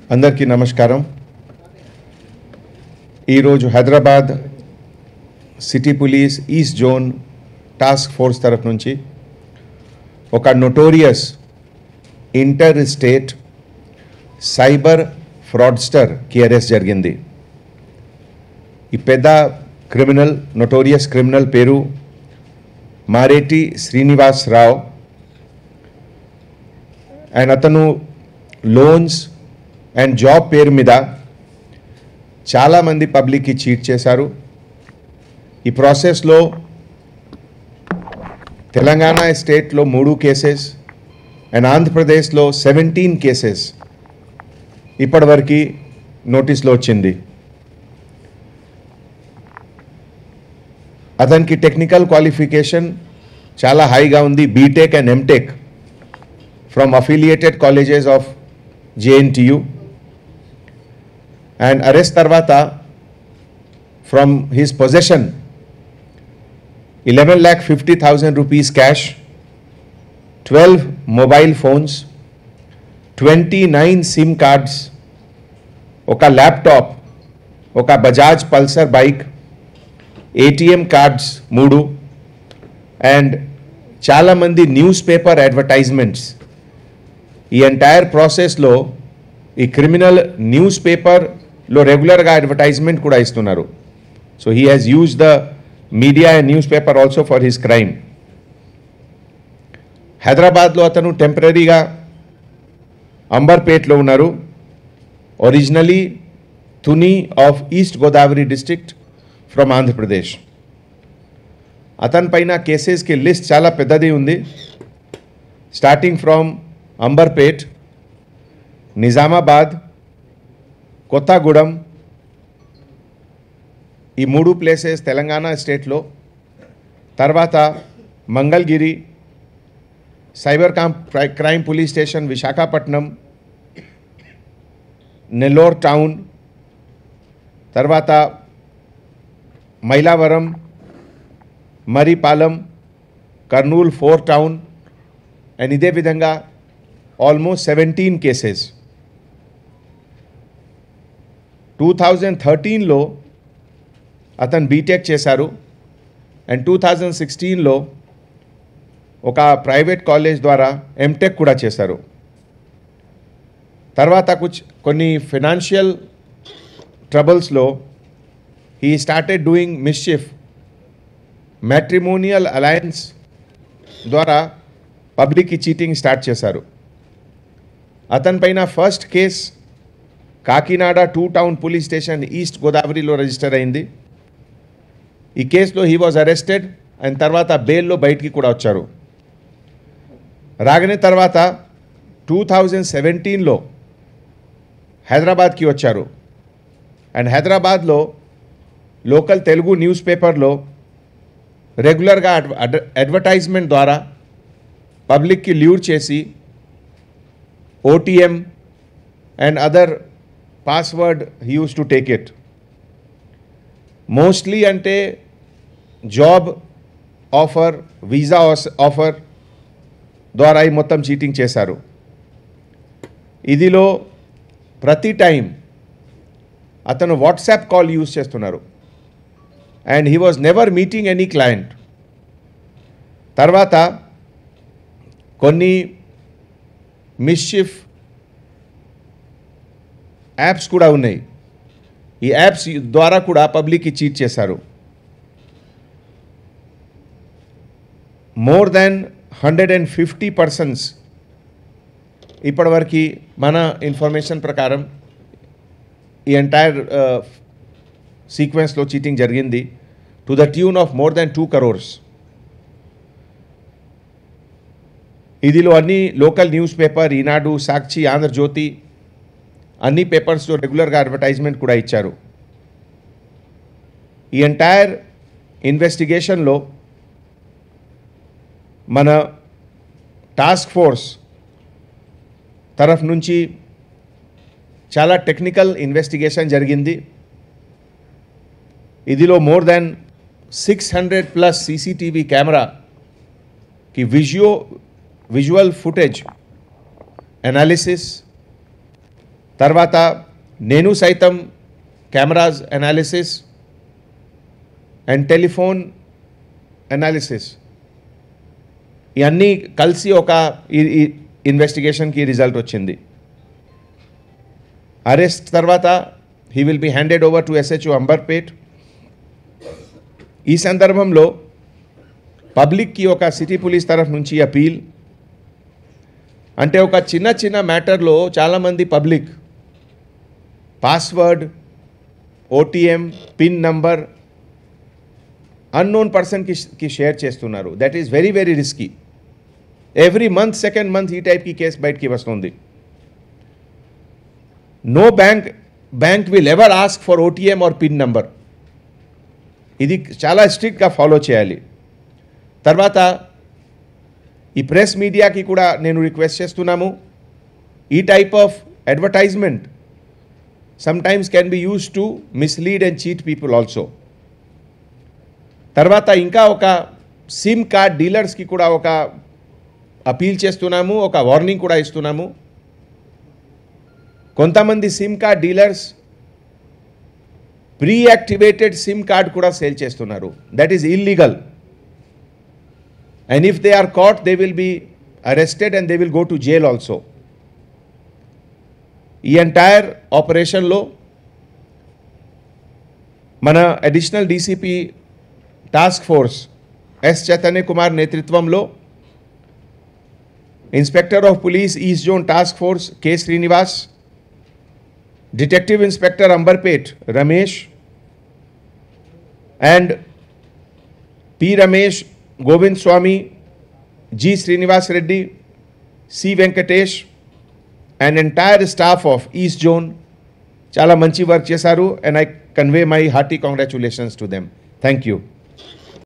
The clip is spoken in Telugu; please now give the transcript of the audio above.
అందరికీ నమస్కారం ఈరోజు Hyderabad city police east zone task force తరఫు నుంచి ఒక నొటోరియస్ ఇంటర్ స్టేట్ సైబర్ ఫ్రాడ్స్టర్కి అరెస్ట్ జరిగింది ఈ పెద్ద క్రిమినల్ నొటోరియస్ క్రిమినల్ పేరు మారేటి శ్రీనివాస్ రావు అండ్ అతను లోన్స్ అండ్ జాబ్ పేరు మీద చాలామంది పబ్లిక్కి చీట్ చేశారు ఈ ప్రాసెస్లో తెలంగాణ స్టేట్లో మూడు కేసెస్ అండ్ ఆంధ్రప్రదేశ్లో సెవెంటీన్ కేసెస్ ఇప్పటివరకు నోటీస్లో వచ్చింది అతనికి టెక్నికల్ క్వాలిఫికేషన్ చాలా హైగా ఉంది B Tech and M Tech from affiliated colleges of JNTU and arrest తర్వాత from his possession eleven lakh fifty thousand rupees cash twelve mobile phones twenty nine SIM cards ఒక ల్యాప్టాప్ ఒక Bajaj Pulsar bike ATM cards మూడు అండ్ చాలామంది న్యూస్ పేపర్ అడ్వర్టైజ్మెంట్స్ ఈ ఎంటైర్ ప్రాసెస్లో ఈ క్రిమినల్ న్యూస్ పేపర్లో రెగ్యులర్గా అడ్వర్టైజ్మెంట్ కూడా ఇస్తున్నారు so he has used the media and news paper also for his crime హైదరాబాద్లో అతను టెంపరీగా అంబర్పేట్లో ఉన్నారు originally Tuni of east Godavari district from Andhra Pradesh అతని పైన కేసెస్కి లిస్ట్ చాలా పెద్దది ఉంది స్టార్టింగ్ ఫ్రమ్ అంబర్పేట్ నిజామాబాద్ కొత్తగూడెం ఈ మూడు ప్లేసెస్ తెలంగాణ స్టేట్లో తర్వాత మంగళగిరి సైబర్ కామ్ crime police station Visakhapatnam Nellore town తర్వాత Mylavaram Maripalem Kurnool four town and ఇదే విధంగా almost seventeen cases two thousand థర్టీన్లో అతను బీటెక్ చేశారు అండ్ టూ థౌజండ్ సిక్స్టీన్లో ఒక ప్రైవేట్ కాలేజ్ ద్వారా ఎంటెక్ కూడా చేశారు తర్వాత కుచ్ కొన్ని ఫినాన్షియల్ ట్రబుల్స్లో he started doing mischief matrimonial alliance ద్వారా పబ్లిక్కి చీటింగ్ స్టార్ట్ చేశారు అతని పైన first case Kakinada two town police station east గోదావరిలో రిజిస్టర్ అయింది ఈ కేసులో హీ వాజ్ అరెస్టెడ్ అండ్ తర్వాత బెయిల్లో బయటికి కూడా వచ్చారు రాగానే తర్వాత టూ థౌజండ్ సెవెంటీన్లో హైదరాబాద్కి వచ్చారు అండ్ హైదరాబాద్లో లోకల్ తెలుగు న్యూస్ పేపర్లో రెగ్యులర్గా అడ్వ అడ్వర్టైజ్మెంట్ ద్వారా పబ్లిక్కి ల్యూర్ చేసి OTP and other password use to take it mostly అంటే జాబ్ ఆఫర్ వీసా ఆఫర్ ద్వారా ఈ మొత్తం చీటింగ్ చేశారు ఇదిలో ప్రతి టైం అతను వాట్సాప్ కాల్ యూస్ చేస్తున్నారు and he was never meeting any client తర్వాత కొన్ని మిస్షిఫ్ యాప్స్ కూడా ఉన్నాయి ఈ యాప్స్ ద్వారా కూడా పబ్లిక్కి చీట్ చేశారు more than hundred and fifty persons ఇప్పటివరకు మన ఇన్ఫర్మేషన్ ప్రకారం ఈ ఎంటైర్ సీక్వెన్స్లో చీటింగ్ జరిగింది to the tune of more than two crores ఇదిలో అన్ని local news paper Eenadu Sakshi Andhra Jyothi అన్ని పేపర్స్లో రెగ్యులర్గా అడ్వర్టైజ్మెంట్ కూడా ఇచ్చారు ఈ ఎంటైర్ ఇన్వెస్టిగేషన్లో మన టాస్క్ ఫోర్స్ తరఫు నుంచి చాలా టెక్నికల్ ఇన్వెస్టిగేషన్ జరిగింది ఇదిలో more than six hundred plus CCTV కెమెరాకి విజువో విజువల్ ఫుటేజ్ అనాలిసిస్ తర్వాత నేను సైతం cameras analysis and telephone analysis ఇవన్నీ కలిసి ఒక ఇన్వెస్టిగేషన్కి రిజల్ట్ వచ్చింది అరెస్ట్ తర్వాత he will be handed over to SHO Amberpet ఈ సందర్భంలో పబ్లిక్కి ఒక సిటీ పోలీస్ తరఫు నుంచి అపీల్ అంటే ఒక చిన్న చిన్న మ్యాటర్లో చాలామంది public password OTP pin number unknown పర్సన్కి కి షేర్ చేస్తున్నారు that is very very risky every month second month ఈ టైప్కి కేసు బయటికి వస్తుంది no bank bank will ever ask for OTP or pin number ఇది చాలా స్ట్రిక్ట్గా ఫాలో చేయాలి తర్వాత ఈ ప్రెస్ మీడియాకి కూడా నేను రిక్వెస్ట్ చేస్తున్నాము ఈ type of advertisement sometimes can be use to mislead and cheat people also తర్వాత ఇంకా ఒక సిమ్ కార్డ్ డీలర్స్కి కూడా ఒక అపీల్ చేస్తున్నాము ఒక వార్నింగ్ కూడా ఇస్తున్నాము కొంతమంది SIM card dealers pre activated SIM card కూడా సేల్ చేస్తున్నారు that is illegal and if they are caught they will be arrested and they will go to jail also ఈ ఎంటైర్ ఆపరేషన్లో మన additional DCP task force S Chaitanya Kumar నేతృత్వంలో inspector of police east zone task force K Srinivas detective inspector Amberpet Ramesh and P Ramesh Govind Swamy G Srinivas Reddy C Venkatesh and entire staff of east zone చాలా మంచి వర్క్ చేశారు and I convey my hearty congratulations to them thank you